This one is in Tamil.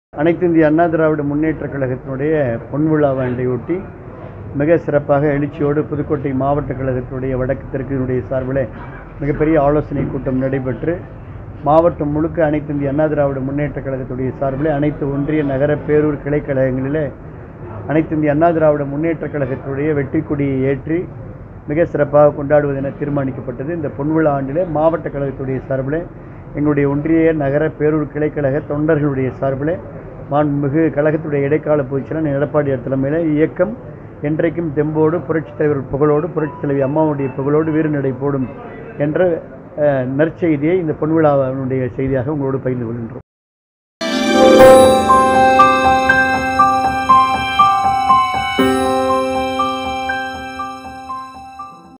அனைத்து இந்திய அண்ணா திராவிட முன்னேற்றக் கழகத்தினுடைய பொன்விழா ஆண்டையொட்டி மிக சிறப்பாக எழுச்சியோடு புதுக்கோட்டை மாவட்ட கழகத்தினுடைய வடக்கு தெற்கினுடைய சார்பில் மிகப்பெரிய ஆலோசனை கூட்டம் நடைபெற்று மாவட்டம் முழுக்க அனைத்து இந்திய அண்ணா திராவிட முன்னேற்றக் கழகத்துடைய சார்பில் அனைத்து ஒன்றிய நகர பேரூர் கிளை கழகங்களிலே அனைத்து இந்திய அண்ணா திராவிட முன்னேற்றக் கழகத்தினுடைய வெற்றி கொடியை ஏற்றி மிக சிறப்பாக கொண்டாடுவது என தீர்மானிக்கப்பட்டது இந்த பொன்விழா ஆண்டிலே மாவட்ட கழகத்துடைய சார்பில் எங்களுடைய ஒன்றிய நகர பேரூர் கிளைக்கழக தொண்டர்களுடைய சார்பில் மாண்புமிகு கழகத்துடைய இடைக்கால பொதுச்செயலர் எடப்பாடியார் தலைமையில் இயக்கம் என்றைக்கும் தெம்போடு புரட்சித் தலைவர் புகழோடு புரட்சித் தலைவி அம்மாவுடைய புகழோடு வீரநடை போடும் என்ற அஹ், நற்செய்தியை இந்த பொன்விழாவினுடைய செய்தியாக உங்களோடு பகிர்ந்து கொள்கின்றோம்